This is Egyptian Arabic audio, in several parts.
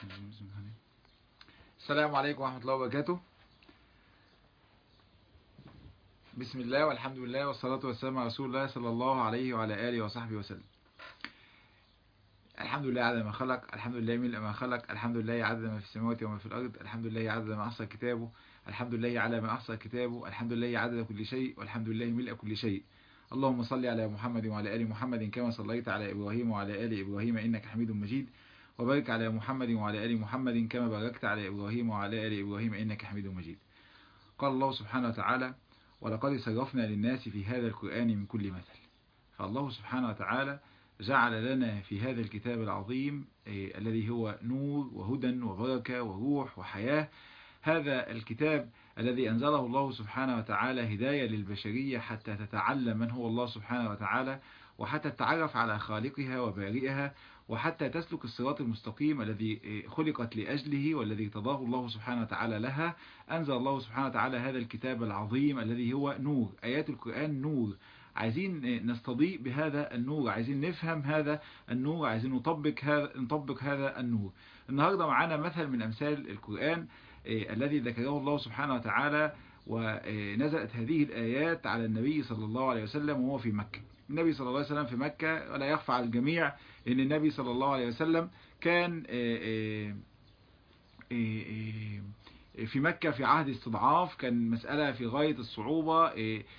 السلام عليكم ورحمة الله وبركاته بسم الله والحمد لله والصلاة والسلام على رسول الله صلى الله عليه وعلى آله وصحبه وسلم الحمد لله عدد ما خلق الحمد لله ملء ما خلق الحمد لله عدد ما في السماوات وما في الأرض الحمد لله عدد ما أحصى كتابه الحمد لله على ما أحصى كتابه الحمد لله عدد كل شيء والحمد لله ملء كل شيء اللهم صل على محمد وعلى آل محمد كما صليت على إبراهيم وعلى آل إبراهيم إنك حميد مجيد وبارك على محمد وعلى آل محمد كما باركت على إبراهيم وعلى آل إبراهيم إنك حميد مجيد قال الله سبحانه وتعالى ولقد صرفنا للناس في هذا القرآن من كل مثل فالله سبحانه وتعالى جعل لنا في هذا الكتاب العظيم الذي هو نور وهدى وبركة وروح وحياة هذا الكتاب الذي أنزله الله سبحانه وتعالى هداية للبشرية حتى تتعلم من هو الله سبحانه وتعالى وحتى تتعرف على خالقها وبارئها وحتى تسلك الصراط المستقيم الذي خلقت لأجله والذي ارتضاه الله سبحانه وتعالى لها أنزل الله سبحانه وتعالى هذا الكتاب العظيم الذي هو نور آيات القرآن نور عايزين نستضيء بهذا النور عايزين نفهم هذا النور عايزين نطبق هذا نطبق هذا النور النهارده معانا مثل من أمثال القرآن الذي ذكره الله سبحانه وتعالى ونزلت هذه الآيات على النبي صلى الله عليه وسلم وهو في مكة النبي صلى الله عليه وسلم في مكة ولا يخفى على الجميع ان النبي صلى الله عليه وسلم كان في مكة في عهد استضعاف كان مسألة في غاية الصعوبة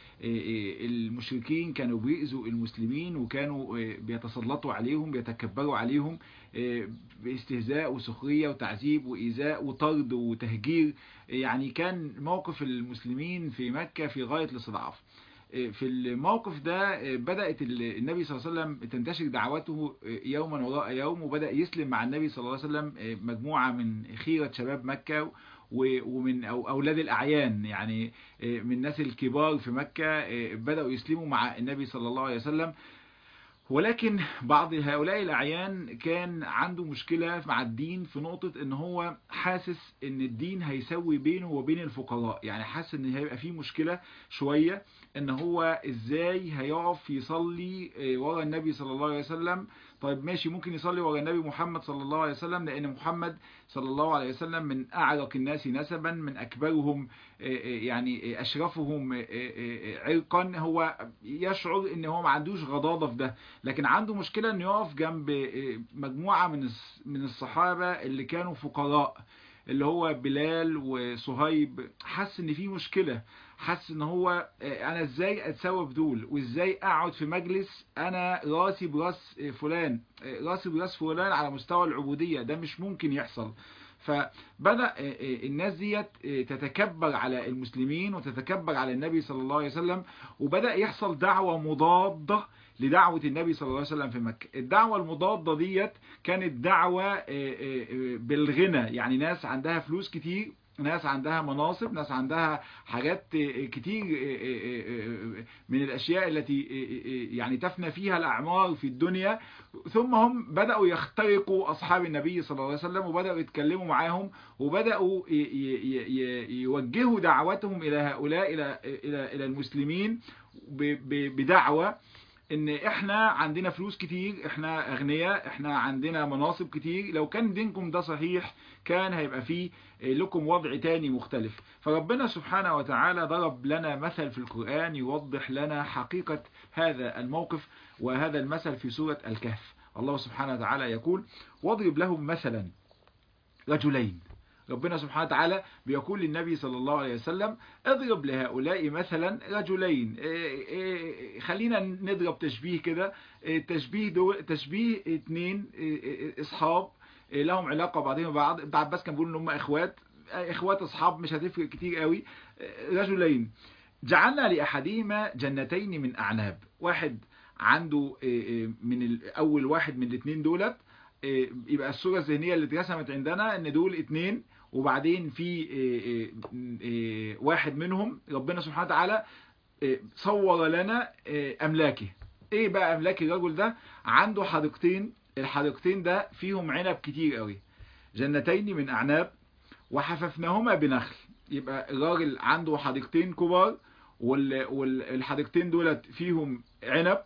المشركين كانوا بيئذوا المسلمين وكانوا بيتسلطوا عليهم بيتكبروا عليهم باستهزاء وسخرية وتعذيب وإيذاء وطرد وتهجير يعني كان موقف المسلمين في مكة في غاية الاستضعاف في الموقف ده بدأت النبي صلى الله عليه وسلم تنتشر دعوته يوما وراء يوم وبدأ يسلم مع النبي صلى الله عليه وسلم مجموعة من خيرة شباب مكة ومن أولاد الأعيان يعني من الناس الكبار في مكة بدأوا يسلموا مع النبي صلى الله عليه وسلم ولكن بعض هؤلاء الأعيان كان عنده مشكلة مع الدين في نقطة ان هو حاسس ان الدين هيسوي بينه وبين الفقراء يعني حاسس ان هيبقى فيه مشكلة شوية ان هو ازاي هيقف يصلي ورا النبي صلى الله عليه وسلم طيب ماشي ممكن يصلي ورا النبي محمد صلى الله عليه وسلم لان محمد صلى الله عليه وسلم من اعرق الناس نسبا من اكبرهم يعني اشرفهم عرقا هو يشعر ان هو ما عندوش غضاضة في ده لكن عنده مشكلة انه يقف جنب مجموعة من من الصحابة اللي كانوا فقراء اللي هو بلال وصهيب حس ان في مشكلة حس ان هو انا ازاي اتساوى بدول وازاي اقعد في مجلس انا راسي براس فلان راسي براس فلان على مستوى العبودية ده مش ممكن يحصل فبدأ الناس ديت تتكبر على المسلمين وتتكبر على النبي صلى الله عليه وسلم وبدأ يحصل دعوة مضادة لدعوة النبي صلى الله عليه وسلم في مكة الدعوة المضادة ديت كانت دعوة بالغنى يعني ناس عندها فلوس كتير ناس عندها مناصب ناس عندها حاجات كتير من الأشياء التي يعني تفنى فيها الأعمار في الدنيا ثم هم بدأوا يخترقوا أصحاب النبي صلى الله عليه وسلم وبدأوا يتكلموا معاهم وبدأوا يوجهوا دعوتهم إلى هؤلاء إلى إلى إلى المسلمين بدعوة ان احنا عندنا فلوس كتير احنا اغنياء احنا عندنا مناصب كتير لو كان دينكم ده صحيح كان هيبقى فيه لكم وضع تاني مختلف فربنا سبحانه وتعالى ضرب لنا مثل في القرآن يوضح لنا حقيقة هذا الموقف وهذا المثل في سورة الكهف الله سبحانه وتعالى يقول واضرب لهم مثلا رجلين ربنا سبحانه وتعالى بيقول للنبي صلى الله عليه وسلم اضرب لهؤلاء مثلا رجلين خلينا نضرب تشبيه كده تشبيه دول تشبيه اتنين اصحاب لهم علاقة بعضهم بعض ابن عباس كان بيقول ان هم اخوات اخوات اصحاب مش هتفرق كتير قوي رجلين جعلنا لاحدهما جنتين من اعناب واحد عنده من اول واحد من الاثنين دولت يبقى الصورة الذهنية اللي اترسمت عندنا ان دول اتنين وبعدين في واحد منهم ربنا سبحانه وتعالى صور لنا املاكه ايه بقى املاك الرجل ده عنده حديقتين الحديقتين ده فيهم عنب كتير قوي جنتين من اعناب وحففناهما بنخل يبقى الراجل عنده حديقتين كبار والحديقتين دولت فيهم عنب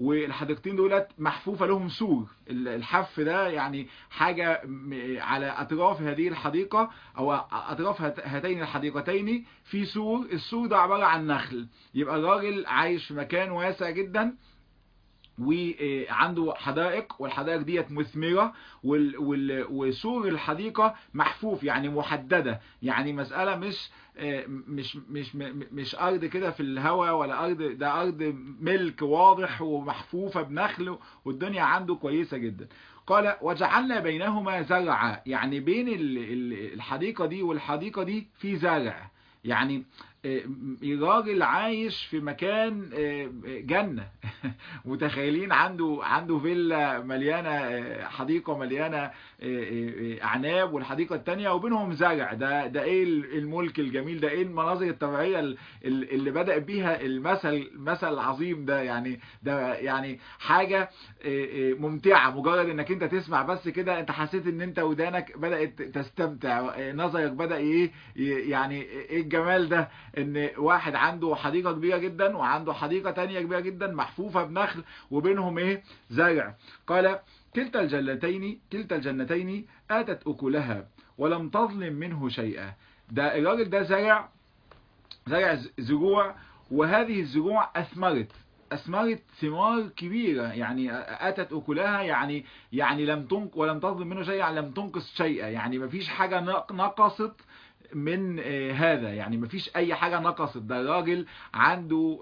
والحديقتين دولت محفوفة لهم سور الحف ده يعني حاجة على أطراف هذه الحديقة أو أطراف هاتين الحديقتين في سور السور ده عبارة عن نخل يبقى الراجل عايش في مكان واسع جدا وعنده حدائق والحدائق ديت مثمرة وسور الحديقة محفوف يعني محددة يعني مسألة مش مش مش مش ارض كده في الهواء ولا ارض ده ارض ملك واضح ومحفوفة بنخل والدنيا عنده كويسة جدا قال وجعلنا بينهما زرعا يعني بين الحديقة دي والحديقة دي في زرع يعني راجل عايش في مكان جنة متخيلين عنده عنده فيلا مليانة حديقة مليانة أعناب والحديقة التانية وبينهم زرع ده ده ايه الملك الجميل ده ايه المناظر الطبيعية اللي بدأ بيها المثل المثل العظيم ده يعني ده يعني حاجة ممتعة مجرد انك انت تسمع بس كده انت حسيت ان انت ودانك بدأت تستمتع نظرك بدأ ايه يعني ايه الجمال ده ان واحد عنده حديقة كبيرة جدا وعنده حديقة تانية كبيرة جدا محفوفة بنخل وبينهم ايه زرع قال كلتا الجنتين كلتا الجنتين آتت أكلها ولم تظلم منه شيئا ده الراجل ده زرع زرع زروع وهذه الزروع أثمرت أثمرت ثمار كبيرة يعني أتت أكلها يعني يعني لم تنق ولم تظلم منه شيئا يعني لم تنقص شيئا يعني مفيش حاجة نقصت من هذا يعني مفيش اي حاجة نقصت ده الراجل عنده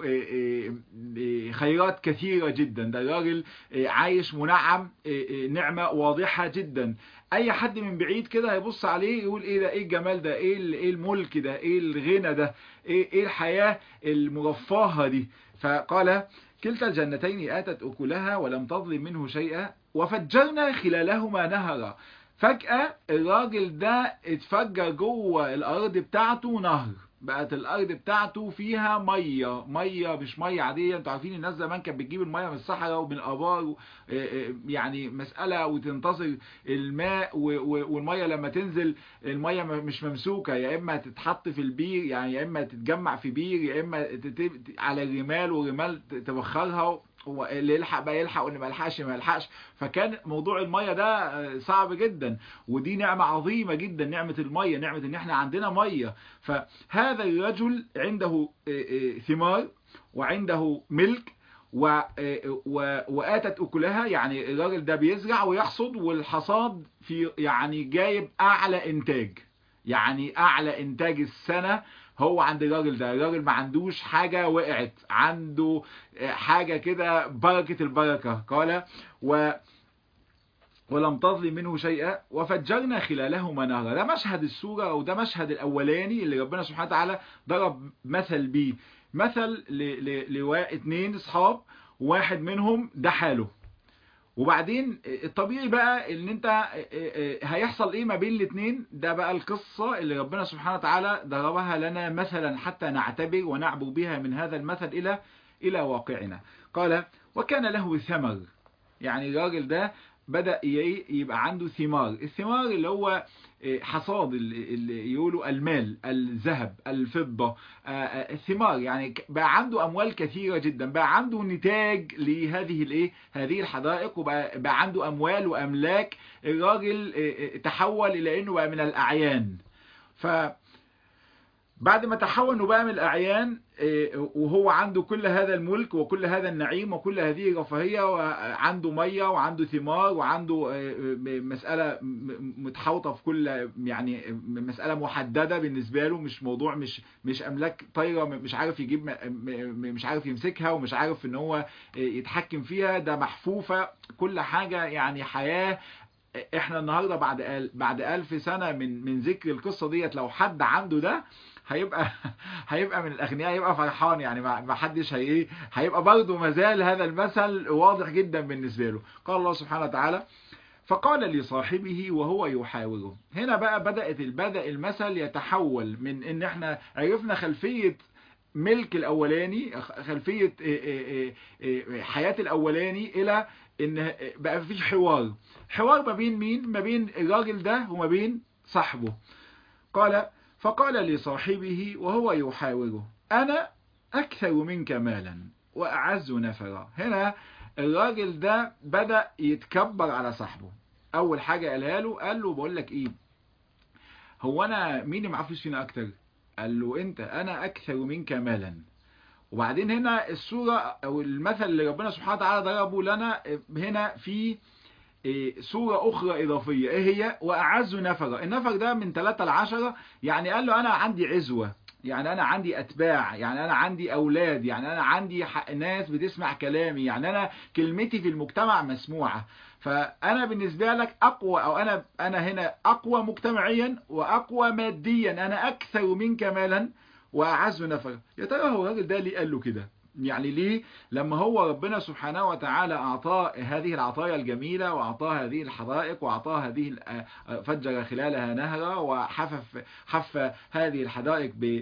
خيرات كثيرة جدا ده الراجل عايش منعم نعمة واضحة جدا اي حد من بعيد كده هيبص عليه يقول ايه ده ايه الجمال ده ايه ايه الملك ده ايه الغنى ده ايه ايه الحياة المرفهة دي فقال كلتا الجنتين آتت أكلها ولم تظلم منه شيئا وفجرنا خلالهما نهرا فجأة الراجل ده اتفجر جوه الأرض بتاعته نهر بقت الأرض بتاعته فيها مية مية مش مية عادية انتوا عارفين الناس زمان كانت بتجيب المية من الصحراء ومن الآبار يعني مسألة وتنتظر الماء والمية لما تنزل المية مش ممسوكة يا إما تتحط في البير يعني يا إما تتجمع في بير يا إما على الرمال والرمال تبخرها هو اللي يلحق بقى يلحق واللي ما يلحقش ما يلحقش فكان موضوع المية ده صعب جدا ودي نعمة عظيمة جدا نعمة المية نعمة ان احنا عندنا مية فهذا الرجل عنده ثمار وعنده ملك و... و... وآتت أكلها يعني الراجل ده بيزرع ويحصد والحصاد في يعني جايب أعلى إنتاج يعني أعلى إنتاج السنة هو عند الراجل ده الراجل ما عندوش حاجة وقعت عنده حاجة كده بركة البركة قال و ولم تظلم منه شيئا وفجرنا خلالهما نهرا ده مشهد السورة او ده مشهد الاولاني اللي ربنا سبحانه وتعالى ضرب مثل بيه مثل لواء اتنين اصحاب واحد منهم ده حاله وبعدين الطبيعي بقى ان انت هيحصل ايه ما بين الاثنين ده بقى القصة اللي ربنا سبحانه وتعالى ضربها لنا مثلا حتى نعتبر ونعبر بها من هذا المثل الى الى واقعنا قال وكان له ثمر يعني الراجل ده بدأ يبقى عنده ثمار الثمار اللي هو حصاد اللي يقولوا المال الذهب الفضة الثمار يعني بقى عنده أموال كثيرة جدا بقى عنده نتاج لهذه الايه هذه الحدائق وبقى بقى عنده أموال وأملاك الراجل تحول إلى أنه بقى من الأعيان ف بعد ما تحول انه بقى من الاعيان وهو عنده كل هذا الملك وكل هذا النعيم وكل هذه الرفاهيه وعنده ميه وعنده ثمار وعنده مساله متحوطه في كل يعني مساله محدده بالنسبه له مش موضوع مش مش املاك طايره مش عارف يجيب مش عارف يمسكها ومش عارف ان هو يتحكم فيها ده محفوفه كل حاجه يعني حياه احنا النهارده بعد بعد ألف سنه من من ذكر القصه ديت لو حد عنده ده هيبقى هيبقى من الاغنياء هيبقى فرحان يعني ما حدش هي هيبقى برضه مازال هذا المثل واضح جدا بالنسبه له قال الله سبحانه وتعالى فقال لصاحبه وهو يحاوره هنا بقى بدأت البدأ المثل يتحول من ان احنا عرفنا خلفية ملك الاولاني خلفية حياة الاولاني الى ان بقى في حوار حوار ما بين مين ما بين الراجل ده وما بين صاحبه قال فقال لصاحبه وهو يحاوره أنا أكثر منك مالا وأعز نفرا هنا الراجل ده بدأ يتكبر على صاحبه اول حاجة قالها له قال له بقول لك ايه هو انا مين اللي معاه فلوس فينا اكتر قال له انت انا اكثر منك مالا وبعدين هنا الصورة او المثل اللي ربنا سبحانه وتعالى ضربه لنا هنا في صورة أخرى إضافية إيه هي وأعز نفر النفر ده من 3 ل 10 يعني قال له أنا عندي عزوة يعني أنا عندي أتباع يعني أنا عندي أولاد يعني أنا عندي ناس بتسمع كلامي يعني أنا كلمتي في المجتمع مسموعة فأنا بالنسبة لك أقوى أو أنا أنا هنا أقوى مجتمعيا وأقوى ماديا أنا أكثر منك مالا وأعز نفر يا ترى هو الراجل ده ليه قال له كده يعني ليه لما هو ربنا سبحانه وتعالى أعطاه هذه العطايا الجميلة وأعطاه هذه الحدائق وأعطاه هذه فجر خلالها نهرا وحفف حف هذه الحدائق ب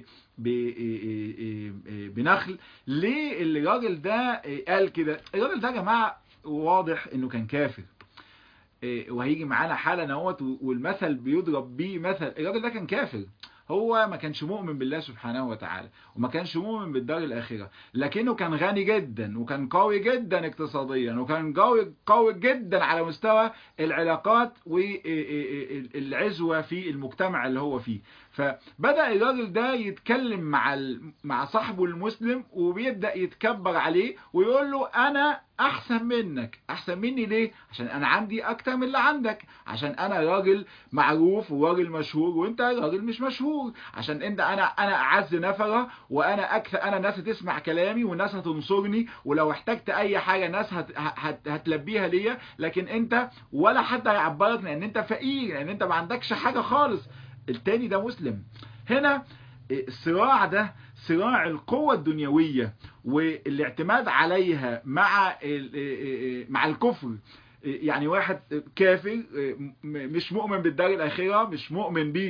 بنخل ليه الراجل ده قال كده الراجل ده يا جماعة واضح انه كان كافر وهيجي معانا حالة نوت والمثل بيضرب بيه مثل الراجل ده كان كافر هو ما كانش مؤمن بالله سبحانه وتعالى وما كانش مؤمن بالدار الآخرة لكنه كان غني جدا وكان قوي جدا اقتصاديا وكان قوي قوي جدا على مستوى العلاقات والعزوة في المجتمع اللي هو فيه فبدأ الراجل ده يتكلم مع مع صاحبه المسلم وبيبدأ يتكبر عليه ويقول له أنا أحسن منك أحسن مني ليه؟ عشان أنا عندي أكتر من اللي عندك عشان أنا راجل معروف وراجل مشهور وأنت راجل مش مشهور عشان أنت أنا أنا أعز نفرة وأنا أكثر أنا ناس هتسمع كلامي والناس هتنصرني ولو احتجت أي حاجة ناس هت هت هتلبيها ليا لكن أنت ولا حد هيعبرك لأن أنت فقير لأن أنت ما عندكش حاجة خالص التاني ده مسلم هنا الصراع ده صراع القوة الدنيوية والاعتماد عليها مع مع الكفر يعني واحد كافر مش مؤمن بالدار الآخرة مش مؤمن ب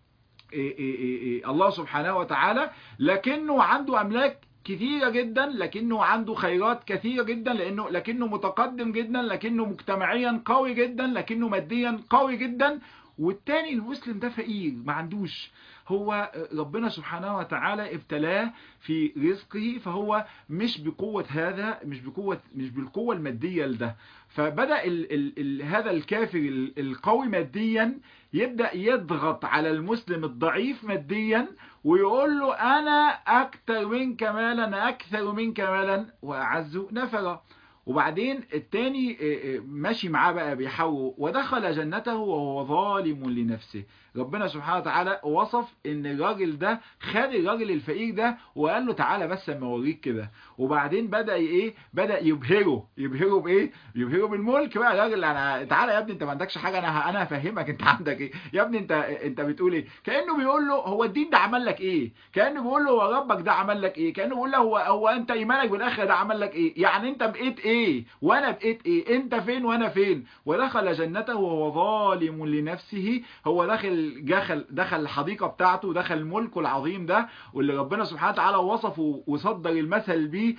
الله سبحانه وتعالى لكنه عنده أملاك كثيرة جدا لكنه عنده خيرات كثيرة جدا لأنه لكنه متقدم جدا لكنه مجتمعيا قوي جدا لكنه ماديا قوي جدا والتاني المسلم ده فقير ما عندوش هو ربنا سبحانه وتعالى ابتلاه في رزقه فهو مش بقوة هذا مش بقوة مش بالقوة المادية لده فبدأ ال ال ال هذا الكافر القوي ماديا يبدأ يضغط على المسلم الضعيف ماديا ويقول له أنا أكثر منك مالا أكثر منك مالا وأعز نفرا وبعدين التاني ماشي معاه بقى بيحاول ودخل جنته وهو ظالم لنفسه ربنا سبحانه وتعالى وصف ان الراجل ده خد الراجل الفقير ده وقال له تعالى بس اما اوريك كده وبعدين بدا ايه بدا يبهره يبهره بايه يبهره بالملك بقى الراجل انا تعالى يا ابني انت ما عندكش حاجه انا انا هفهمك انت عندك ايه يا ابني انت انت بتقول ايه كانه بيقول له هو الدين ده عمل لك ايه كانه بيقول له هو ربك ده عمل لك ايه كانه بيقول له هو هو انت ايمانك بالاخره ده عمل لك ايه يعني انت بقيت ايه وانا بقيت ايه انت فين وانا فين ودخل جنته وهو ظالم لنفسه هو داخل دخل دخل الحديقة بتاعته دخل ملكه العظيم ده واللي ربنا سبحانه وتعالى وصفه وصدر المثل بيه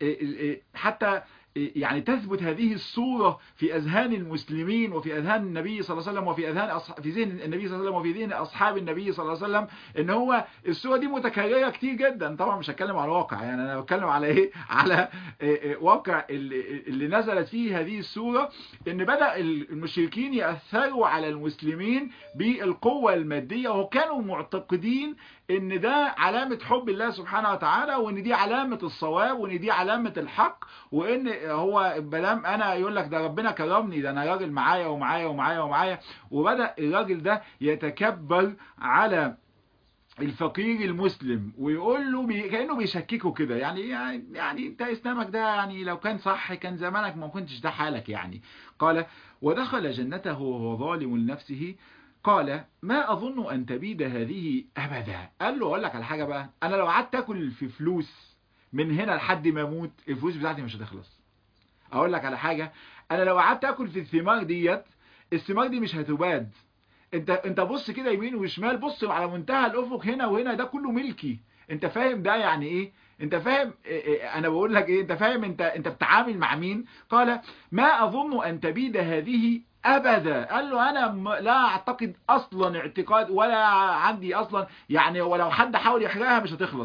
حتى يعني تثبت هذه الصورة في أذهان المسلمين وفي أذهان النبي صلى الله عليه وسلم وفي أذهان أصح... في ذهن النبي صلى الله عليه وسلم وفي ذهن أصحاب النبي صلى الله عليه وسلم إن هو الصورة دي متكررة كتير جدا طبعا مش هتكلم على الواقع يعني أنا بتكلم على إيه على واقع اللي نزلت فيه هذه الصورة إن بدأ المشركين يأثروا على المسلمين بالقوة المادية وكانوا معتقدين ان ده علامة حب الله سبحانه وتعالى وان دي علامة الصواب وان دي علامة الحق وان هو بلام انا يقول لك ده ربنا كرمني ده انا راجل معايا ومعايا ومعايا ومعايا وبدأ الراجل ده يتكبر على الفقير المسلم ويقول له بي... كانه بيشككه كده يعني يعني انت اسلامك ده يعني لو كان صح كان زمانك ما كنتش ده حالك يعني قال ودخل جنته وهو ظالم لنفسه قال ما أظن أن تبيد هذه أبدا قال له أقول لك على حاجة بقى أنا لو قعدت أكل في فلوس من هنا لحد ما أموت الفلوس بتاعتي مش هتخلص أقول لك على حاجة أنا لو قعدت أكل في الثمار ديت الثمار دي مش هتباد انت انت بص كده يمين وشمال بص على منتهى الافق هنا وهنا ده كله ملكي انت فاهم ده يعني ايه انت فاهم انا بقول لك ايه انت فاهم انت انت بتعامل مع مين قال ما اظن ان تبيد هذه ابدا قال له انا لا اعتقد اصلا اعتقاد ولا عندي اصلا يعني ولو حد حاول يحرقها مش هتخلص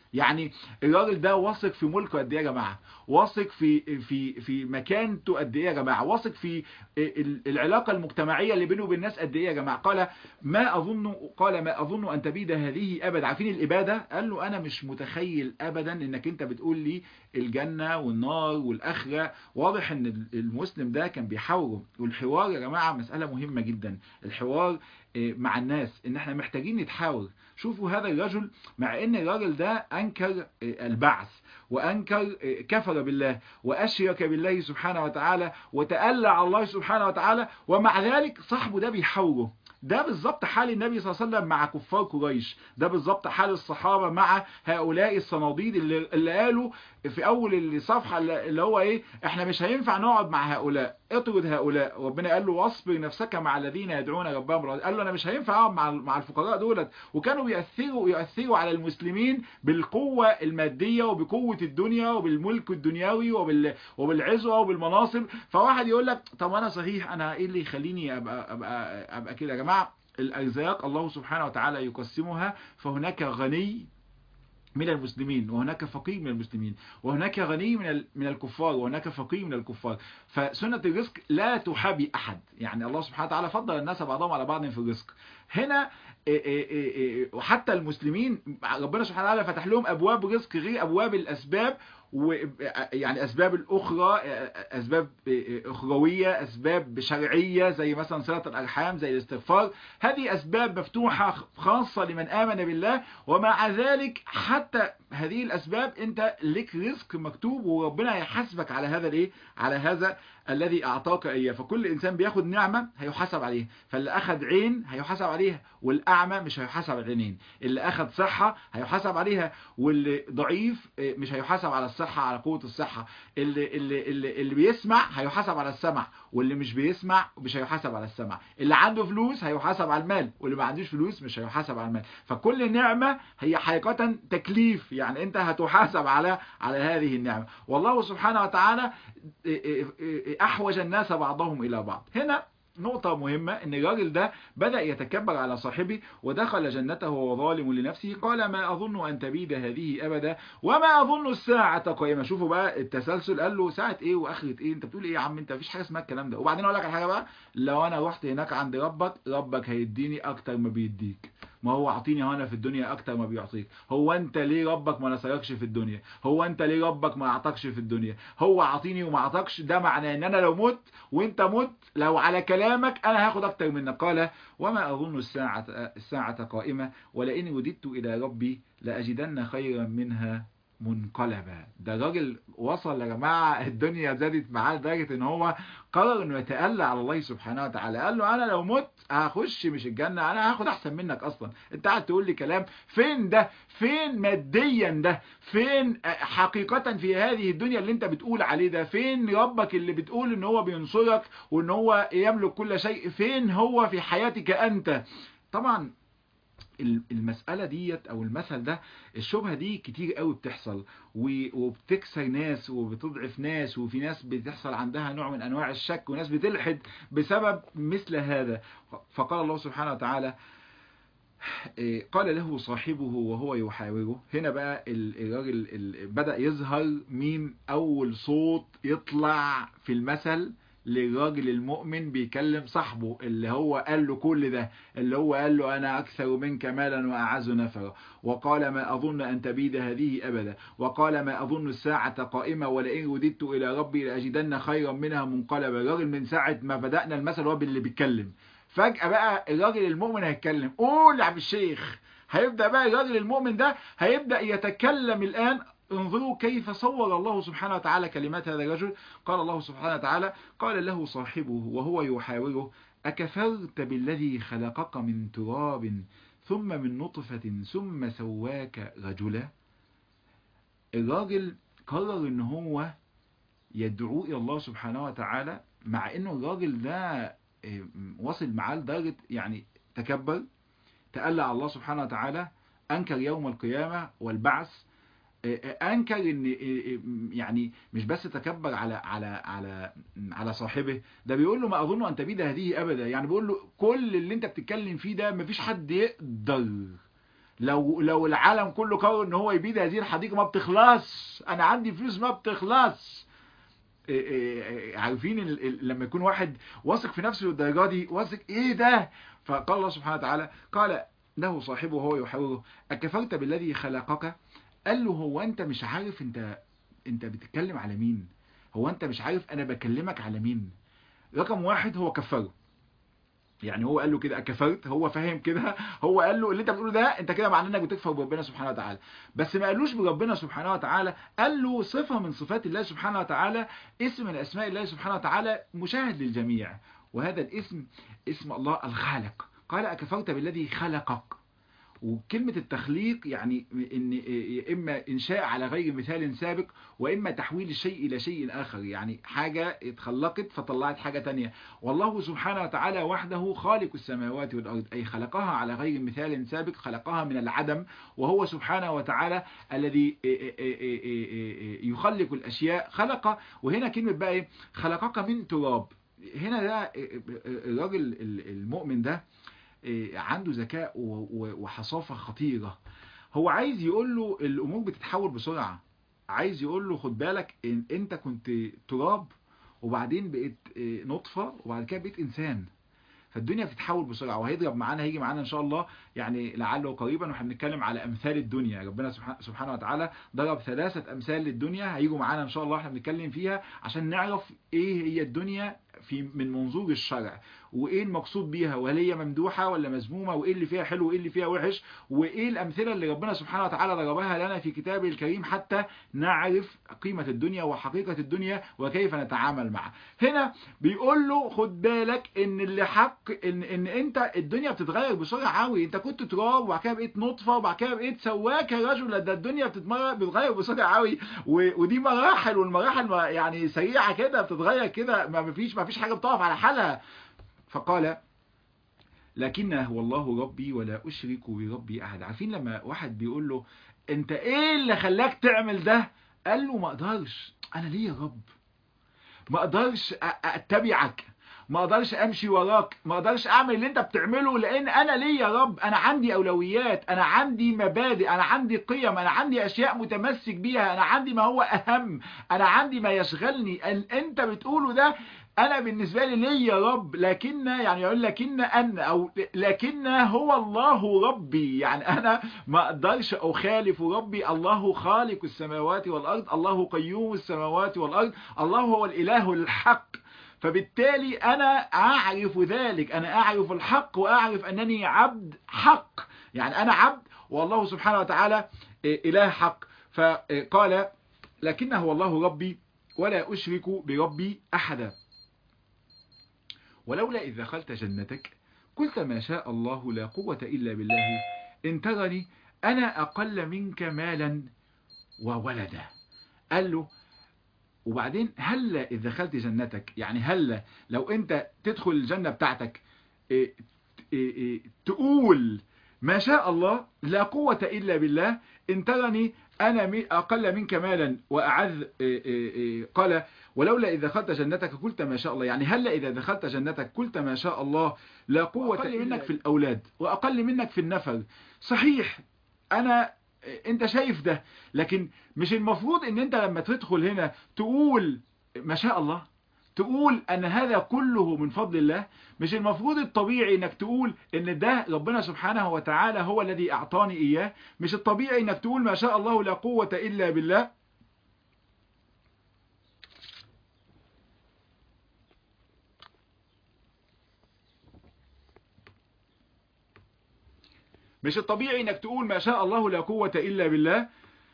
يعني الراجل ده واثق في ملكه قد ايه يا جماعه واثق في في في مكانته قد ايه يا جماعه واثق في العلاقه المجتمعيه اللي بينه وبين الناس قد ايه يا جماعه قال ما اظن قال ما اظن ان تبيد هذه ابدا عارفين الاباده قال له انا مش متخيل ابدا انك انت بتقول لي الجنه والنار والاخره واضح ان المسلم ده كان بيحاوره والحوار يا جماعه مساله مهمه جدا الحوار مع الناس ان احنا محتاجين نتحاور شوفوا هذا الرجل مع ان الراجل ده انكر البعث وانكر كفر بالله واشرك بالله سبحانه وتعالى وتألى على الله سبحانه وتعالى ومع ذلك صاحبه ده بيحاوره ده بالظبط حال النبي صلى الله عليه وسلم مع كفار قريش ده بالظبط حال الصحابة مع هؤلاء الصناديد اللي, اللي قالوا في اول الصفحة اللي هو ايه احنا مش هينفع نقعد مع هؤلاء اطرد هؤلاء ربنا قال له واصبر نفسك مع الذين يدعون ربهم قال له انا مش هينفع اقعد مع مع الفقراء دولت وكانوا بيأثروا يؤثروا على المسلمين بالقوة المادية وبقوة الدنيا وبالملك الدنيوي وبال وبالعزوة وبالمناصب فواحد يقول لك طب انا صحيح انا ايه اللي يخليني ابقى ابقى ابقى كده يا جماعه الارزاق الله سبحانه وتعالى يقسمها فهناك غني من المسلمين وهناك فقير من المسلمين وهناك غني من من الكفار وهناك فقير من الكفار فسنة الرزق لا تحابي أحد يعني الله سبحانه وتعالى فضل الناس بعضهم على بعض في الرزق هنا وحتى المسلمين ربنا سبحانه وتعالى فتح لهم أبواب رزق غير أبواب الأسباب ويعني أسباب الأخرى أسباب أخروية أسباب شرعية زي مثلا صلة الأرحام زي الاستغفار هذه أسباب مفتوحة خاصة لمن آمن بالله ومع ذلك حتى هذه الأسباب أنت لك رزق مكتوب وربنا هيحاسبك على هذا الإيه على هذا الذي أعطاك إياه فكل إنسان بياخد نعمة هيحاسب عليها فاللي أخذ عين هيحاسب عليها والأعمى مش هيحاسب على العينين اللي أخذ صحة هيحاسب عليها واللي ضعيف مش هيحاسب على الصحة على قوة الصحة اللي, اللي, اللي, اللي بيسمع هيحاسب على السمع واللي مش بيسمع مش هيحاسب على السمع اللي عنده فلوس هيحاسب على المال واللي ما عندوش فلوس مش هيحاسب على المال فكل نعمة هي حقيقة تكليف يعني انت هتحاسب على على هذه النعمة والله سبحانه وتعالى احوج الناس بعضهم الى بعض هنا نقطة مهمة ان الراجل ده بدأ يتكبر على صاحبه ودخل جنته وهو ظالم لنفسه قال ما اظن ان تبيد هذه ابدا وما اظن الساعة قائمة شوفوا بقى التسلسل قال له ساعة ايه واخرة ايه انت بتقول ايه يا عم انت مفيش حاجة اسمها الكلام ده وبعدين اقول لك على حاجة بقى لو انا رحت هناك عند ربك ربك هيديني اكتر ما بيديك ما هو اعطيني هنا في الدنيا اكتر ما بيعطيك هو انت ليه ربك ما نصركش في الدنيا هو انت ليه ربك ما اعطاكش في الدنيا هو اعطيني وما اعطاكش ده معناه ان انا لو مت وانت مت لو على كلامك انا هاخد اكتر منك قال وما اظن الساعة الساعة قائمة ولئن وددت الى ربي لاجدن خيرا منها منقلبا ده راجل وصل يا جماعة الدنيا زادت معاه لدرجة ان هو قرر انه يتألى على الله سبحانه وتعالى قال له انا لو مت هخش مش الجنة انا هاخد احسن منك اصلا انت قاعد تقول لي كلام فين ده فين ماديا ده فين حقيقة في هذه الدنيا اللي انت بتقول عليه ده فين ربك اللي بتقول ان هو بينصرك وان هو يملك كل شيء فين هو في حياتك انت طبعا المسألة ديت او المثل ده الشبهة دي كتير قوي بتحصل وبتكسر ناس وبتضعف ناس وفي ناس بتحصل عندها نوع من انواع الشك وناس بتلحد بسبب مثل هذا فقال الله سبحانه وتعالى قال له صاحبه وهو يحاوره هنا بقى الراجل بدأ يظهر مين اول صوت يطلع في المثل للراجل المؤمن بيكلم صاحبه اللي هو قال له كل ده اللي هو قال له أنا أكثر منك مالا وأعز نفرا وقال ما أظن أن تبيد هذه أبدا وقال ما أظن الساعة قائمة ولئن رددت إلى ربي لأجدن خيرا منها منقلبا الراجل من ساعة ما بدأنا المثل هو اللي بيتكلم فجأة بقى الراجل المؤمن هيتكلم قول يا عم الشيخ هيبدأ بقى الراجل المؤمن ده هيبدأ يتكلم الآن انظروا كيف صور الله سبحانه وتعالى كلمات هذا الرجل قال الله سبحانه وتعالى قال له صاحبه وهو يحاوره أكفرت بالذي خلقك من تراب ثم من نطفة ثم سواك رجلا الراجل قرر ان هو يدعو الى الله سبحانه وتعالى مع انه الراجل ده وصل معاه لدرجة يعني تكبر تألى على الله سبحانه وتعالى أنكر يوم القيامة والبعث انكر ان يعني مش بس تكبر على على على على صاحبه ده بيقول له ما اظن ان تبيد هذه ابدا يعني بيقول له كل اللي انت بتتكلم فيه ده مفيش حد يقدر لو لو العالم كله قرر ان هو يبيد هذه الحديقه ما بتخلص انا عندي فلوس ما بتخلص إيه إيه إيه عارفين ال- ال- لما يكون واحد واثق في نفسه للدرجه دي واثق ايه ده فقال الله سبحانه وتعالى قال له صاحبه وهو يحاوره اكفرت بالذي خلقك قال له هو انت مش عارف انت انت بتتكلم على مين هو انت مش عارف انا بكلمك على مين رقم واحد هو كفره يعني هو قال له كده اكفرت هو فاهم كده هو قال له اللي انت بتقوله ده انت كده معناه انك بتكفر بربنا سبحانه وتعالى بس ما قالوش بربنا سبحانه وتعالى قال له صفه من صفات الله سبحانه وتعالى اسم من اسماء الله سبحانه وتعالى مشاهد للجميع وهذا الاسم اسم الله الخالق قال اكفرت بالذي خلقك وكلمة التخليق يعني إن إما إنشاء على غير مثال سابق وإما تحويل الشيء إلى شيء آخر يعني حاجة اتخلقت فطلعت حاجة تانية والله سبحانه وتعالى وحده خالق السماوات والأرض أي خلقها على غير مثال سابق خلقها من العدم وهو سبحانه وتعالى الذي يخلق الأشياء خلق وهنا كلمة بقى إيه خلقك من تراب هنا ده الراجل المؤمن ده عنده ذكاء وحصافة خطيرة هو عايز يقول له الأمور بتتحول بسرعة عايز يقول له خد بالك إن أنت كنت تراب وبعدين بقيت نطفة وبعد كده بقيت إنسان فالدنيا بتتحول بسرعة وهيضرب معانا هيجي معانا إن شاء الله يعني لعله قريبا واحنا بنتكلم على أمثال الدنيا ربنا سبحانه وتعالى ضرب ثلاثة أمثال للدنيا هيجوا معانا إن شاء الله احنا بنتكلم فيها عشان نعرف إيه هي الدنيا في من منظور الشرع وايه المقصود بيها وهل هي ممدوحه ولا مذمومه وايه اللي فيها حلو وايه اللي فيها وحش وايه الامثله اللي ربنا سبحانه وتعالى ضربها لنا في كتابه الكريم حتى نعرف قيمه الدنيا وحقيقه الدنيا وكيف نتعامل معها هنا بيقول له خد بالك ان اللي حق ان ان انت الدنيا بتتغير بسرعه قوي انت كنت تراب وبعد كده بقيت نطفه وبعد كده بقيت سواك يا رجل ده الدنيا بتتغير بسرعه قوي ودي مراحل والمراحل يعني سريعه كده بتتغير كده ما فيش ما فيش حاجه بتقف على حالها فقال لكنه والله ربي ولا أشرك بربي أحد عارفين لما واحد بيقول له أنت إيه اللي خلاك تعمل ده قال له ما أقدرش أنا ليه يا رب ما أقدرش أتبعك ما أقدرش أمشي وراك ما أقدرش أعمل اللي أنت بتعمله لأن أنا ليه يا رب أنا عندي أولويات أنا عندي مبادئ أنا عندي قيم أنا عندي أشياء متمسك بيها أنا عندي ما هو أهم أنا عندي ما يشغلني أنت بتقوله ده انا بالنسبه لي ليه يا رب لكن يعني يقول لكن ان او لكن هو الله ربي يعني انا ما اقدرش اخالف ربي الله خالق السماوات والارض الله قيوم السماوات والارض الله هو الاله الحق فبالتالي انا اعرف ذلك انا اعرف الحق واعرف انني عبد حق يعني انا عبد والله سبحانه وتعالى اله حق فقال لكنه هو الله ربي ولا اشرك بربي احدا ولولا إذ دخلت جنتك قلت ما شاء الله لا قوة إلا بالله إن ترني أنا أقل منك مالا وولدا قال له وبعدين هلا إذ دخلت جنتك يعني هلا لو أنت تدخل الجنة بتاعتك إيه إيه إيه تقول ما شاء الله لا قوة إلا بالله إن ترني أنا أقل منك مالا وأعز قال ولولا إذا دخلت جنتك قلت ما شاء الله يعني هلا إذا دخلت جنتك قلت ما شاء الله لا قوة أقل منك في الأولاد وأقل منك في النفر صحيح أنا أنت شايف ده لكن مش المفروض أن أنت لما تدخل هنا تقول ما شاء الله تقول أن هذا كله من فضل الله مش المفروض الطبيعي انك تقول ان ده ربنا سبحانه وتعالى هو الذي اعطاني اياه مش الطبيعي انك تقول ما شاء الله لا قوة الا بالله مش الطبيعي انك تقول ما شاء الله لا قوة الا بالله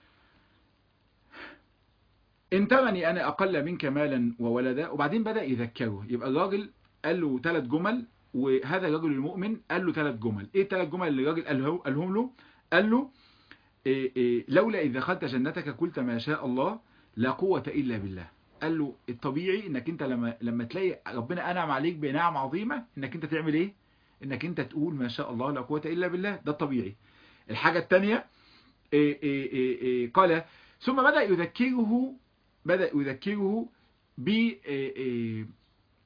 ان ترني انا اقل منك مالا وولدا وبعدين بدأ يذكره يبقى الراجل قال له ثلاث جمل وهذا الرجل المؤمن قال له ثلاث جمل ايه الثلاث جمل اللي الراجل قاله قالهم له قال له إيه إيه لولا اذا دخلت جنتك قلت ما شاء الله لا قوة الا بالله قال له الطبيعي انك انت لما لما تلاقي ربنا انعم عليك بنعم عظيمة انك انت تعمل ايه انك انت تقول ما شاء الله لا قوة الا بالله ده الطبيعي الحاجة الثانية إيه إيه إيه إيه قال ثم بدأ يذكره بدأ يذكره ب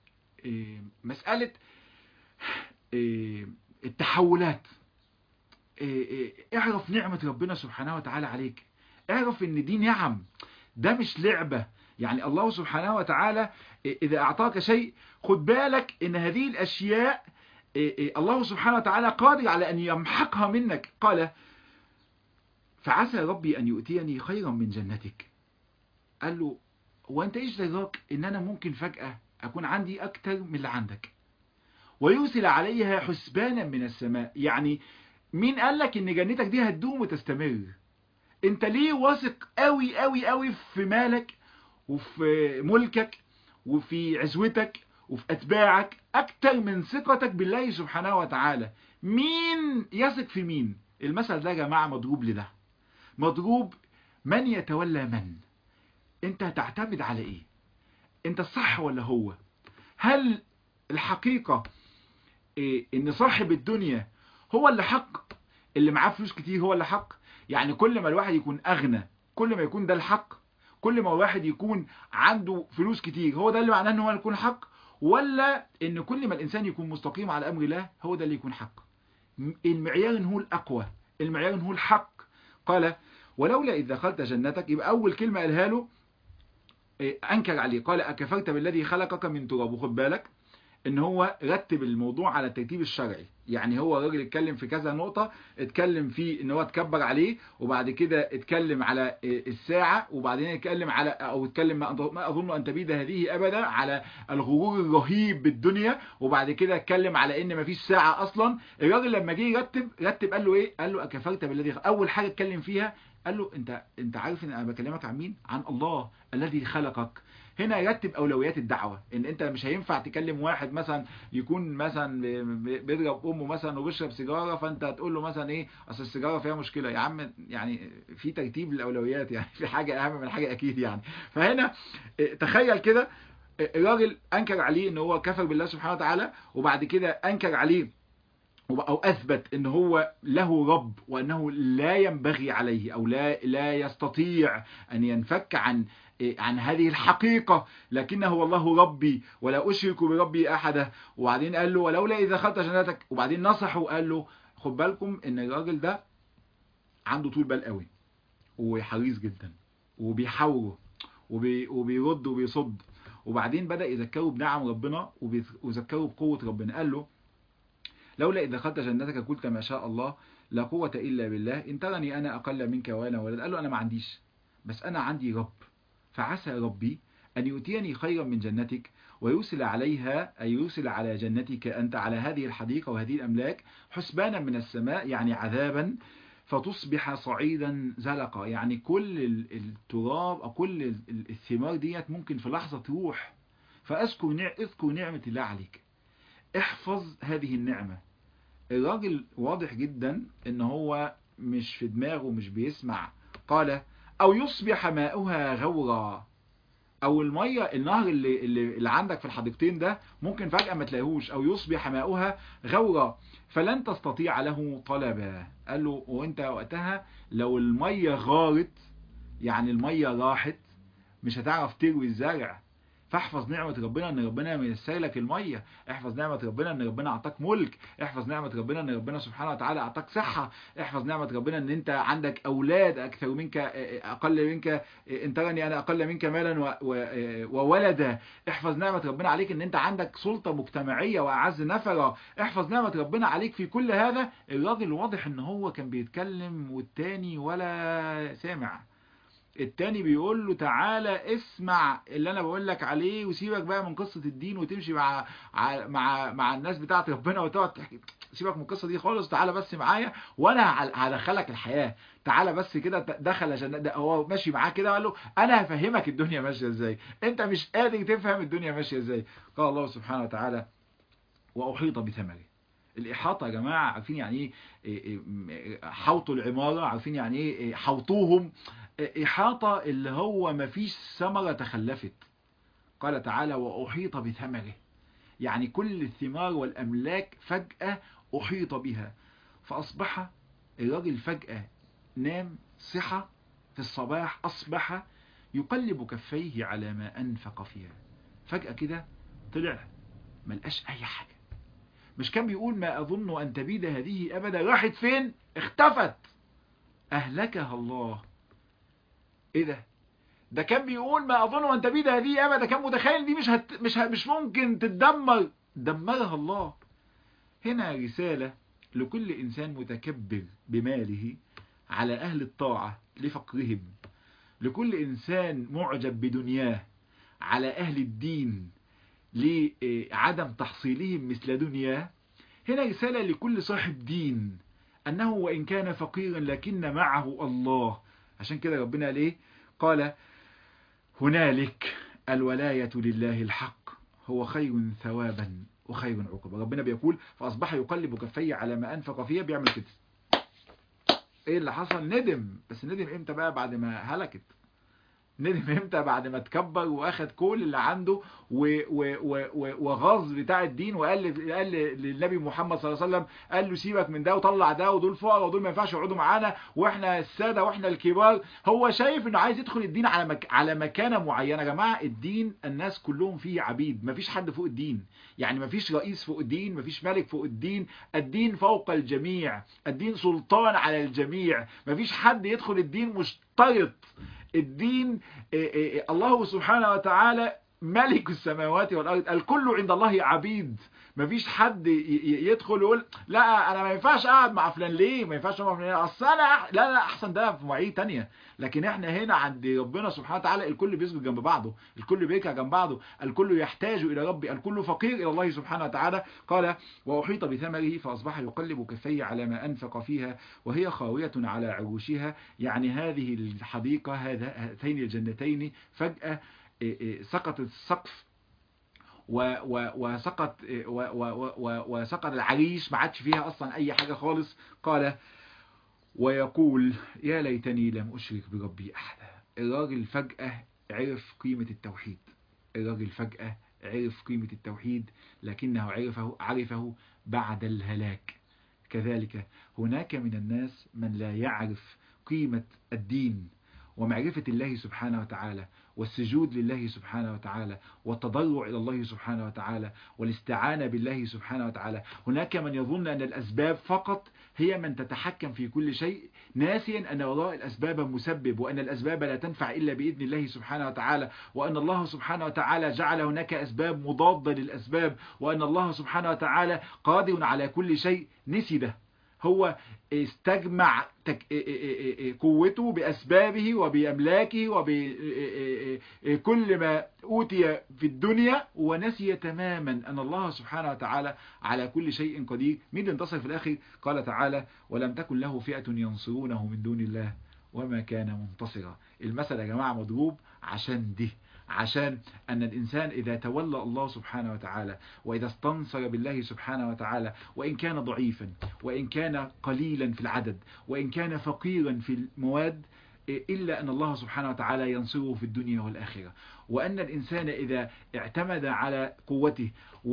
مسألة التحولات اعرف نعمة ربنا سبحانه وتعالى عليك اعرف ان دي نعم ده مش لعبة يعني الله سبحانه وتعالى إذا أعطاك شيء خد بالك إن هذه الأشياء الله سبحانه وتعالى قادر على أن يمحقها منك قال فعسى ربي أن يؤتيني خيرا من جنتك قال له وانت ايش دراك ان انا ممكن فجأة اكون عندي اكتر من اللي عندك ويرسل عليها حسبانا من السماء يعني مين قال لك ان جنتك دي هتدوم وتستمر انت ليه واثق قوي قوي قوي في مالك وفي ملكك وفي عزوتك وفي اتباعك اكتر من ثقتك بالله سبحانه وتعالى مين يثق في مين المثل ده يا جماعة مضروب لده مضروب من يتولى من انت هتعتمد على ايه انت الصح ولا هو هل الحقيقة إيه ان صاحب الدنيا هو اللي حق اللي معاه فلوس كتير هو اللي حق يعني كل ما الواحد يكون اغنى كل ما يكون ده الحق كل ما الواحد يكون عنده فلوس كتير هو ده اللي معناه ان هو يكون حق ولا ان كل ما الانسان يكون مستقيم على امر الله هو ده اللي يكون حق المعيار ان هو الاقوى المعيار ان هو الحق قال ولولا اذ دخلت جنتك يبقى اول كلمة قالها له انكر عليه قال اكفرت بالذي خلقك من تراب وخد بالك ان هو رتب الموضوع على الترتيب الشرعي يعني هو الراجل اتكلم في كذا نقطة اتكلم في ان هو اتكبر عليه وبعد كده اتكلم على الساعة وبعدين اتكلم على او اتكلم ما اظن ان تبيد هذه ابدا على الغرور الرهيب بالدنيا وبعد كده اتكلم على ان مفيش ساعة اصلا الراجل لما جه يرتب رتب قال له ايه قال له اكفرت بالذي اول حاجة اتكلم فيها قال له انت انت عارف ان انا بكلمك عن مين عن الله الذي خلقك هنا يرتب اولويات الدعوه ان انت مش هينفع تكلم واحد مثلا يكون مثلا بيضرب امه مثلا وبيشرب سيجاره فانت هتقول له مثلا ايه اصل السيجاره فيها مشكله يا عم يعني في ترتيب الاولويات يعني في حاجه اهم من حاجه اكيد يعني فهنا تخيل كده الراجل انكر عليه ان هو كفر بالله سبحانه وتعالى وبعد كده انكر عليه او اثبت ان هو له رب وانه لا ينبغي عليه او لا لا يستطيع ان ينفك عن عن هذه الحقيقة لكنه والله ربي ولا أشرك بربي أحدا وبعدين قال له ولولا إذا دخلت جنتك وبعدين نصحه وقال له خد بالكم إن الراجل ده عنده طول بال قوي وحريص جدا وبيحاوره وبي وبيرد وبيصد وبعدين بدأ يذكره بنعم ربنا ويذكره بقوة ربنا قال له لولا إذا دخلت جنتك قلت ما شاء الله لا قوة إلا بالله إن ترني أنا أقل منك وأنا ولد قال له أنا ما عنديش بس أنا عندي رب فعسى ربي أن يؤتيني خيرا من جنتك ويرسل عليها أي يرسل على جنتك أنت على هذه الحديقة وهذه الأملاك حسبانا من السماء يعني عذابا فتصبح صعيدا زلقا يعني كل التراب أو كل الثمار ديت ممكن في لحظة تروح فأذكر نع... اذكر نعمة الله عليك احفظ هذه النعمة الراجل واضح جدا ان هو مش في دماغه مش بيسمع قال او يصبح ماؤها غورا او المية النهر اللي, اللي, اللي عندك في الحديقتين ده ممكن فجأة ما تلاقيهوش او يصبح ماؤها غورا فلن تستطيع له طلبا قال له وانت وقتها لو المية غارت يعني المية راحت مش هتعرف تروي الزرع فاحفظ نعمة ربنا ان ربنا ميسر لك المية احفظ نعمة ربنا ان ربنا اعطاك ملك احفظ نعمة ربنا ان ربنا سبحانه وتعالى اعطاك صحة احفظ نعمة ربنا ان انت عندك اولاد اكثر منك اقل منك ان ترني انا اقل منك مالا وولدا احفظ نعمة ربنا عليك ان انت عندك سلطة مجتمعية واعز نفرة احفظ نعمة ربنا عليك في كل هذا الراجل واضح ان هو كان بيتكلم والتاني ولا سامع التاني بيقول له تعالى اسمع اللي انا بقول لك عليه وسيبك بقى من قصة الدين وتمشي مع مع مع الناس بتاعت ربنا وتقعد تحكي سيبك من القصة دي خالص تعالى بس معايا وانا هدخلك الحياة تعالى بس كده دخل عشان هو ماشي معاه كده وقال له انا هفهمك الدنيا ماشية ازاي انت مش قادر تفهم الدنيا ماشية ازاي قال الله سبحانه وتعالى واحيط بثمره الإحاطة يا جماعة عارفين يعني ايه حوطوا العمارة عارفين يعني ايه حوطوهم إحاطة اللي هو مفيش ثمرة تخلفت قال تعالى وأحيط بثمره يعني كل الثمار والأملاك فجأة أحيط بها فأصبح الراجل فجأة نام صحة في الصباح أصبح يقلب كفيه على ما أنفق فيها فجأة كده طلع ملقاش أي حاجة مش كان بيقول ما أظن أن تبيد هذه أبدا راحت فين اختفت أهلكها الله إيه ده ده كان بيقول ما أظن أن تبيد هذه أبدا كان متخيل دي مش هت... مش ه... مش ممكن تتدمر دمرها الله هنا رسالة لكل إنسان متكبر بماله على أهل الطاعة لفقرهم لكل إنسان معجب بدنياه على أهل الدين لعدم تحصيلهم مثل دنياه هنا رسالة لكل صاحب دين أنه وإن كان فقيرا لكن معه الله عشان كده ربنا قال إيه قال هنالك الولاية لله الحق هو خير ثوابا وخير عقبا ربنا بيقول فأصبح يقلب كفيه على ما أنفق فيها بيعمل كده ايه اللي حصل ندم بس ندم امتى بقى بعد ما هلكت ندم امتى بعد ما تكبر واخد كل اللي عنده وغاظ بتاع الدين وقال قال للنبي محمد صلى الله عليه وسلم قال له سيبك من ده وطلع ده ودول فقراء ودول ما ينفعش يقعدوا معانا واحنا الساده واحنا الكبار هو شايف انه عايز يدخل الدين على مك... على مكانه معينه يا جماعه الدين الناس كلهم فيه عبيد ما فيش حد فوق الدين يعني ما فيش رئيس فوق الدين ما فيش ملك فوق الدين الدين فوق الجميع الدين سلطان على الجميع ما فيش حد يدخل الدين مشترط الدين الله سبحانه وتعالى ملك السماوات والأرض الكل عند الله عبيد مفيش حد يدخل يقول لا انا ما ينفعش اقعد مع فلان ليه ما ينفعش مع فلان اصل انا أح... لا لا احسن ده في مواعيد تانية لكن احنا هنا عند ربنا سبحانه وتعالى الكل بيسجد جنب بعضه الكل بيركع جنب بعضه الكل يحتاج الى ربي الكل فقير الى الله سبحانه وتعالى قال واحيط بثمره فاصبح يقلب كفيه على ما انفق فيها وهي خاويه على عروشها يعني هذه الحديقه هذا هاتين الجنتين فجاه سقط السقف وسقط وسقط العريش ما عادش فيها اصلا اي حاجه خالص قال ويقول يا ليتني لم اشرك بربي احدا الراجل فجاه عرف قيمه التوحيد الراجل فجاه عرف قيمه التوحيد لكنه عرفه عرفه بعد الهلاك كذلك هناك من الناس من لا يعرف قيمه الدين ومعرفة الله سبحانه وتعالى والسجود لله سبحانه وتعالى والتضرع إلى الله سبحانه وتعالى والاستعانة بالله سبحانه وتعالى هناك من يظن أن الأسباب فقط هي من تتحكم في كل شيء ناسيا أن وراء الأسباب مسبب وأن الأسباب لا تنفع إلا بإذن الله سبحانه وتعالى وأن الله سبحانه وتعالى جعل هناك أسباب مضادة للأسباب وأن الله سبحانه وتعالى قادر على كل شيء نسي ده هو استجمع تك... قوته بأسبابه وبأملاكه وبكل ما أوتي في الدنيا ونسي تماما أن الله سبحانه وتعالى على كل شيء قدير مين اللي انتصر في الآخر قال تعالى ولم تكن له فئة ينصرونه من دون الله وما كان منتصرا المثل يا جماعة مضروب عشان ده عشان أن الإنسان إذا تولى الله سبحانه وتعالى وإذا استنصر بالله سبحانه وتعالى وإن كان ضعيفا وإن كان قليلا في العدد وإن كان فقيرا في المواد إلا أن الله سبحانه وتعالى ينصره في الدنيا والآخرة وأن الإنسان إذا اعتمد على قوته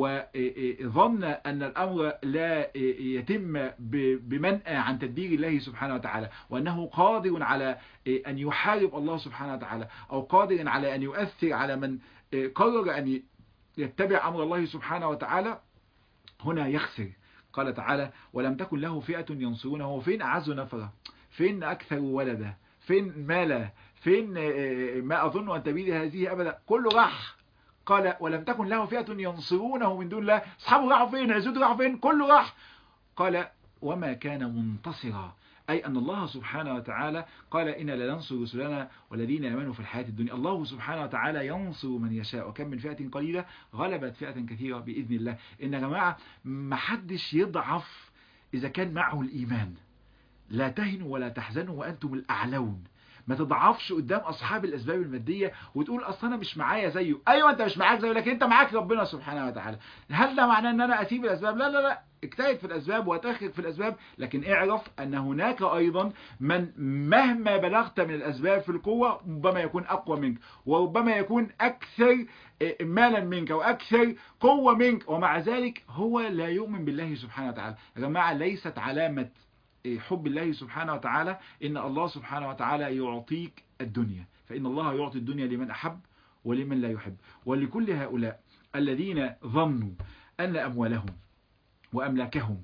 وظن أن الأمر لا يتم بمنأى عن تدبير الله سبحانه وتعالى وأنه قادر على أن يحارب الله سبحانه وتعالى أو قادر على أن يؤثر على من قرر أن يتبع أمر الله سبحانه وتعالى هنا يخسر قال تعالى ولم تكن له فئة ينصرونه فين أعز نفره فين أكثر ولدا فين مالا فين ما أظن أن تبيد هذه أبدا كله راح قال ولم تكن له فئة ينصرونه من دون الله أصحابه راحوا فين عزوده راحوا فين كله راح قال وما كان منتصرا أي أن الله سبحانه وتعالى قال إن لننصر رسلنا والذين آمنوا في الحياة الدنيا الله سبحانه وتعالى ينصر من يشاء وكم من فئة قليلة غلبت فئة كثيرة بإذن الله إن يا جماعة محدش يضعف إذا كان معه الإيمان لا تهنوا ولا تحزنوا وأنتم الأعلون ما تضعفش قدام أصحاب الأسباب المادية وتقول أصل أنا مش معايا زيه أيوة أنت مش معاك زيه لكن أنت معاك ربنا سبحانه وتعالى هل ده معناه أن أنا أسيب الأسباب لا لا لا اجتهد في الأسباب وتخرج في الأسباب لكن اعرف أن هناك أيضا من مهما بلغت من الأسباب في القوة ربما يكون أقوى منك وربما يكون أكثر مالا منك وأكثر قوة منك ومع ذلك هو لا يؤمن بالله سبحانه وتعالى يا جماعة ليست علامة حب الله سبحانه وتعالى إن الله سبحانه وتعالى يعطيك الدنيا فإن الله يعطي الدنيا لمن أحب ولمن لا يحب ولكل هؤلاء الذين ظنوا أن أموالهم وأملاكهم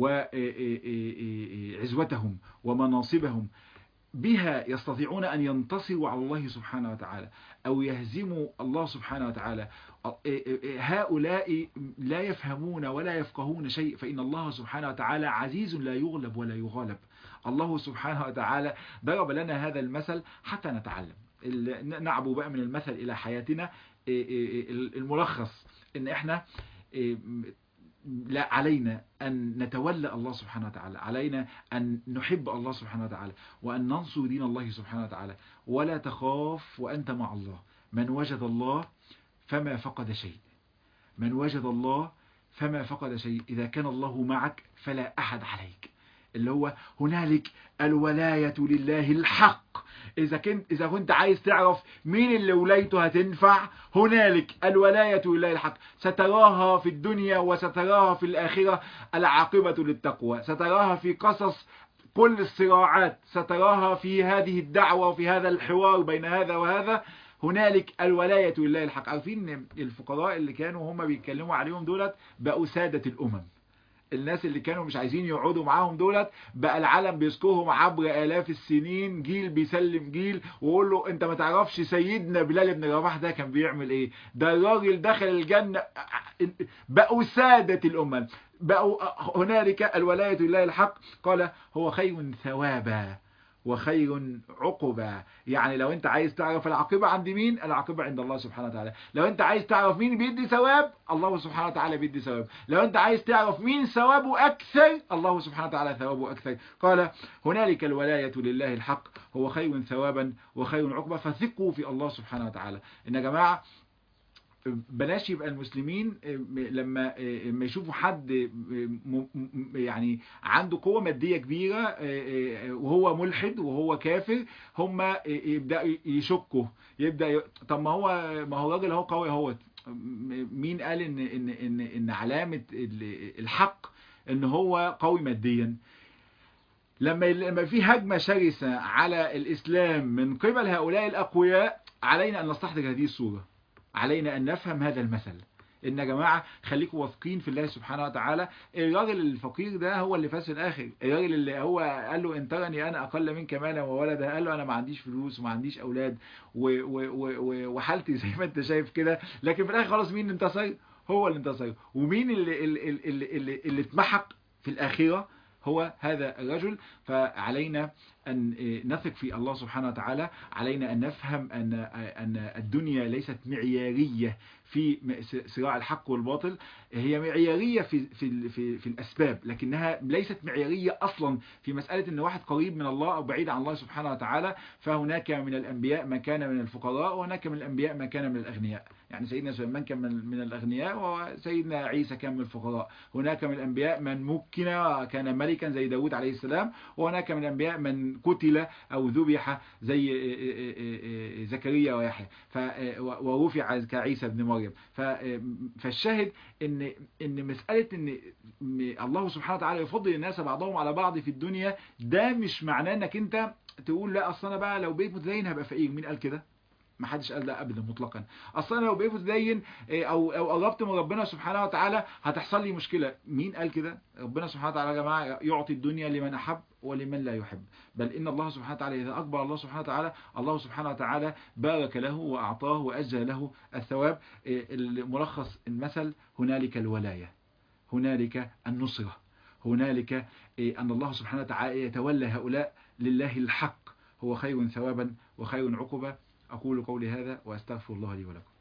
وعزوتهم ومناصبهم بها يستطيعون أن ينتصروا على الله سبحانه وتعالى أو يهزموا الله سبحانه وتعالى هؤلاء لا يفهمون ولا يفقهون شيء فإن الله سبحانه وتعالى عزيز لا يغلب ولا يغالب الله سبحانه وتعالى ضرب لنا هذا المثل حتى نتعلم نعبو بقى من المثل إلى حياتنا الملخص إن إحنا لا علينا أن نتولى الله سبحانه وتعالى علينا أن نحب الله سبحانه وتعالى وأن ننصر دين الله سبحانه وتعالى ولا تخاف وأنت مع الله من وجد الله فما فقد شيء من وجد الله فما فقد شيء إذا كان الله معك فلا أحد عليك اللي هو هنالك الولاية لله الحق إذا كنت إذا كنت عايز تعرف مين اللي ولايته هتنفع هنالك الولاية لله الحق ستراها في الدنيا وستراها في الآخرة العاقبة للتقوى ستراها في قصص كل الصراعات ستراها في هذه الدعوة وفي هذا الحوار بين هذا وهذا هنالك الولاية لله الحق عارفين الفقراء اللي كانوا هم بيتكلموا عليهم دولت بقوا سادة الأمم الناس اللي كانوا مش عايزين يقعدوا معاهم دولت بقى العالم بيذكرهم عبر آلاف السنين جيل بيسلم جيل ويقول له انت ما تعرفش سيدنا بلال بن رباح ده كان بيعمل ايه ده الراجل دخل الجنة بقوا سادة الأمم بقوا هنالك الولاية لله الحق قال هو خير ثوابا وخير عقبا يعني لو انت عايز تعرف العاقبة عند مين العاقبة عند الله سبحانه وتعالى لو انت عايز تعرف مين بيدي ثواب الله سبحانه وتعالى بيدي ثواب لو انت عايز تعرف مين ثوابه أكثر الله سبحانه وتعالى ثوابه أكثر قال هنالك الولاية لله الحق هو خير ثوابا وخير عقبا فثقوا في الله سبحانه وتعالى إن يا جماعة بلاش يبقى المسلمين لما ما يشوفوا حد يعني عنده قوة مادية كبيرة وهو ملحد وهو كافر هم يبدأوا يشكوا يبدأ ي... طب ما هو ما هو راجل هو قوي اهوت مين قال ان ان ان ان علامة الحق ان هو قوي ماديا لما لما في هجمة شرسة على الإسلام من قبل هؤلاء الأقوياء علينا أن نستحضر هذه الصورة علينا أن نفهم هذا المثل إن يا جماعة خليكم واثقين في الله سبحانه وتعالى الراجل الفقير ده هو اللي فاز في الآخر الراجل اللي هو قال له إن ترني أنا أقل منك مالا وولدا قال له أنا ما عنديش فلوس وما عنديش أولاد وحالتي زي ما أنت شايف كده لكن في الآخر خلاص مين انتصر هو اللي انتصر ومين اللي اللي اللي, اللي, اللي اتمحق في الآخرة هو هذا الرجل فعلينا أن نثق في الله سبحانه وتعالى علينا أن نفهم أن أن الدنيا ليست معيارية في صراع الحق والباطل هي معيارية في في في, في الأسباب لكنها ليست معيارية أصلا في مسألة أن واحد قريب من الله أو بعيد عن الله سبحانه وتعالى فهناك من الأنبياء ما كان من الفقراء وهناك من الأنبياء ما كان من الأغنياء يعني سيدنا سليمان كان من, من الأغنياء وسيدنا عيسى كان من الفقراء هناك من الأنبياء من مكن كان ملكا زي داود عليه السلام وهناك من الأنبياء من قتل أو ذبح زي زكريا ويحيى ورفع كعيسى بن مريم فالشاهد ان ان مسألة ان الله سبحانه وتعالى يفضل الناس بعضهم على بعض في الدنيا ده مش معناه انك انت تقول لا اصل انا بقى لو بقيت متدين هبقى فقير مين قال كده ما حدش قال ده ابدا مطلقا اصلا لو بقيت متدين او او قربت من ربنا سبحانه وتعالى هتحصل لي مشكله مين قال كده ربنا سبحانه وتعالى يا جماعه يعطي الدنيا لمن احب ولمن لا يحب بل ان الله سبحانه وتعالى اذا اكبر الله سبحانه وتعالى الله سبحانه وتعالى بارك له واعطاه واجزى له الثواب الملخص المثل هنالك الولايه هنالك النصره هنالك ان الله سبحانه وتعالى يتولى هؤلاء لله الحق هو خير ثوابا وخير عقبا أقول قولي هذا وأستغفر الله لي ولكم